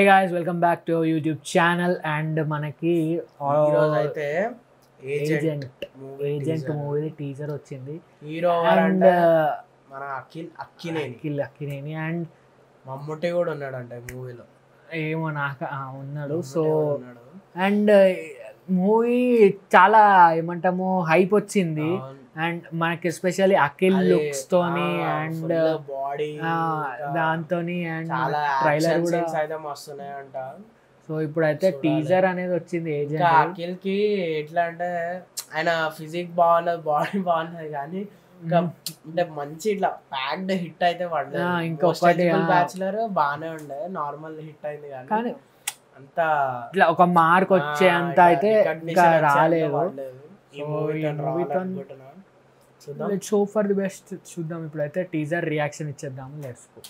Guys welcome back to YouTube channel and మనకి ఈరోజు అయితే agent agent movie agent movie teaser వచ్చింది hero and అంటే మన అఖిల్ అక్కినేని అఖిల్ అఖిలేని అండ్ మమ్ముట్టి కూడా ఉన్నాడంట ఈ మూవీలో ఏమో నాకు ఆ, ఉన్నాడు సో మమ్ముట్టి ఉన్నాడు. అండ్ మూవీ చాలా ఏమంటాము హైప్ వచ్చింది అవును. అండ్ మనకి ఎస్పెషల్లీ అఖిల్ అది, లుక్స్ తోని ఆ, అండ్ full body దాంతోని అండ్ చాలా ట్రైలర్ ట్రైలర్ కూడా అయితే మస్తున్నాయంట సో ఇప్పుడైతే చూడాలి. టీజర్ అనేది వచ్చింది ఇంకా ఏజెంట్ అఖిల్ కి ఎట్లా అంటే ఆయన ఫిజిక్ బాగున్నది బాడీ బాగున్నది కానీ ఇంకా అంటే మంచి ఇట్లా ప్యాక్డ్ హిట్ అయితే పడలేదు ఆ, ఇంకొకటి, ఆ. బ్యాచులర్ బాగానే ఉండే నార్మల్ హిట్ అయింది కానీ కానీ అంత ఇట్లా ఒక మార్క్ వచ్చే ఆ, అంత ఇట్లా అయితే recognition ఇంకా వచ్చే అంత రాలేదు పడలేదు. ఈ So, మూవీ ఈ movie తో- అనుకుంటున్నా చూద్దాం let's hope for the best చూద్దాం ఇప్పుడైతే టీజర్ రియాక్షన్ ఇచ్చేద్దాము లెట్స్ గో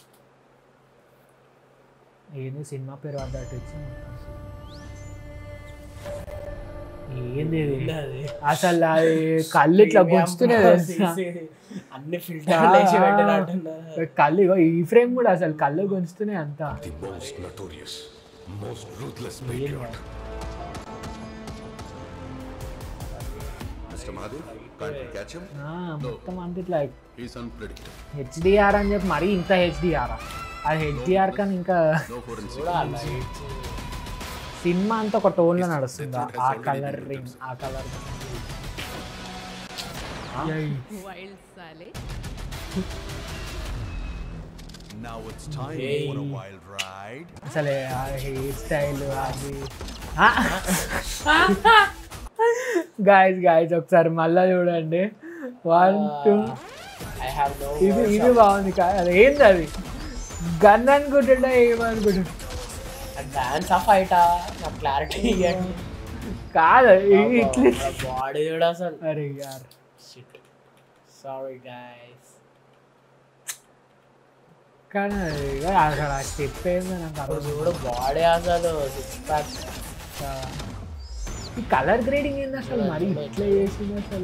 ఏంది సినిమా పేరు అన్నట్టు ఇచ్చి ఏంది ఇది అది. అసలు అది కళ్ళు ఇట్లా Premium గుంజుతూనే తెలుసా? తీసి అన్ని ఫిల్టర్ వేసి పెట్టినట్టున్నారు కళ్ళు ఇగో ఈ ఫ్రేమ్ కూడా అసలు కళ్ళు గుంజుతూనే అంత the most notorious, most ruthless patriot. Mr. Mahadev, can't you catch him? ఆ, మొత్తం అంత ఇట్లా He's unpredictable. హెచ్డిఆర్ అని చెప్పి మరీ ఇంత హెచ్డిఆర్ అది హెచ్డిఆర్ కానీ ఇంకా No forensic. కూడా అలా ఇచ్చి సినిమా అంతా ఒక టోన్ లో నడుస్తుంది ఆ కలర్ రింగ్ ఆ colour Wild Sally. Now it's time Hey. for a wild ride. అసలు ఆ హెయిర్ స్టైల్ అది గాయస్ గాయస్ ఒకసారి మళ్ళా చూడండి one two I have no ఇది ఇది బాగుంది కా- అది ఏంది అది గన్ అనుకుంటుంటా ఏమనుకుంటుంటా డాన్స్ ఆఫ్ ఫైటా నాకు క్లారిటీ ఇవ్వండి కాదు ఇది ఇట్లా బాడీ కూడా అసలు అరే యార్ సారీ గైస్ కానీ అది ఇక అసలు ఆ స్టెప్ ఏందో నాకు అర్థం చూడు బాడీ అసలు సిక్స్ ప్యాక్ కాదు. ఈ కలర్ గ్రేడింగ్ ఏంది అసలు మరి ఇట్లా చేసింది అసలు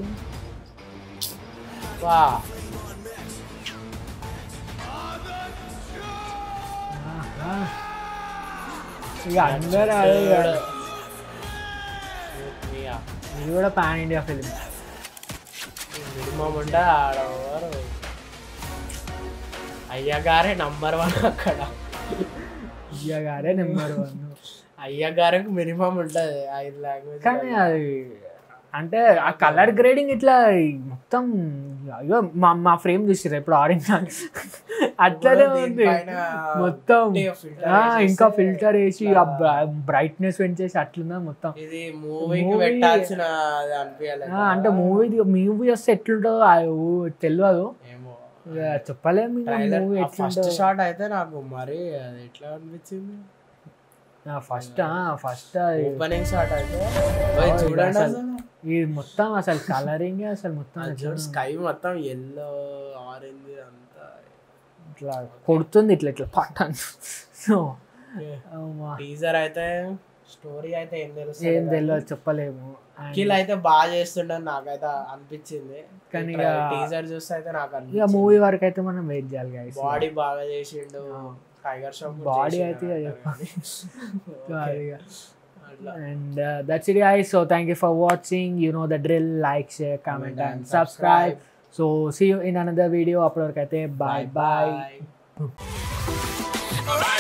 వా ఆహా. ఇక అందరూ అదే కదా. ఇది కూడా పాన్ ఇండియా ఫిలిం మినిమం ఉంటే ఆడవారు అయ్యగారే నంబర్ వన్ అక్కడ ఇండియా గారే నెంబర్ వన్ అయ్యగారికి మినిమం ఉంటుంది ఐదు లాంగ్వేజ్ కానీ అది అంటే ఆ కలర్ గ్రేడింగ్ ఇట్లా మొత్తం అయ్యో మా మా ఫ్రేమ్ చూసిర్రు ఇప్పుడు ఆరెంజ్ అట్లనే ఉంది దీనిపైన మొత్తం ఉంటే filter ఆ, వేసేస్తే ఇంకా ఫిల్టర్ వేసి ఆ బ్రైట్నెస్ పెంచేసి అట్లున్నా మొత్తం ఇది మూవీకి Movie- పెట్టాల్సిన అది అనిపించాలి ఆ, అంటే మూవీ మూవీ వస్తే ఎట్లుంటుందో అది ఊ- తెలియదు ఏమో ఇక చెప్పలేము ఇంకా ట్రైలర్ మూవీ ఫస్ట్ ఎట్లుంటుందో షాట్ అయితే నాకు మరి అది ఎట్లా అనిపించింది ఫస్ట్ ఫస్ట్ ఓపెనింగ్ షాట్ అయితే ఓయ్ చూడండి అసలు అసలు ఇది మొత్తం అసలు కలరింగ్ అసలు మొత్తం అది చూడు ఎట్లా స్కై మొత్తం ఎల్లో ఆరెంజ్ అంతా ఇట్లా కొడుతుంది ఇట్లా ఇట్లా పట్టాను సో టీజర్ అయితే స్టోరీ అయితే ఏం తెలుసు ఏం తెలియదు చెప్పలేము And కిల్ అయితే బాగా చేస్తుండని నాకైతే అనిపించింది కానీ కానీ ఇక- టీజర్ చూస్తే అయితే నాకు ఇక అనిపించింది మూవీ వరకు అయితే మనం వెయిట్ చేయాలి గైస్ బాడీ బాగా చేసిండు టైగర్ షాప్ Body అయితే ఇక చెప్పాలి. అట్లా and uh, that's it guys so thank you for watching you know the drill like share comment and subscribe so see you in another video అప్పటి వరకు అయితే bye bye bye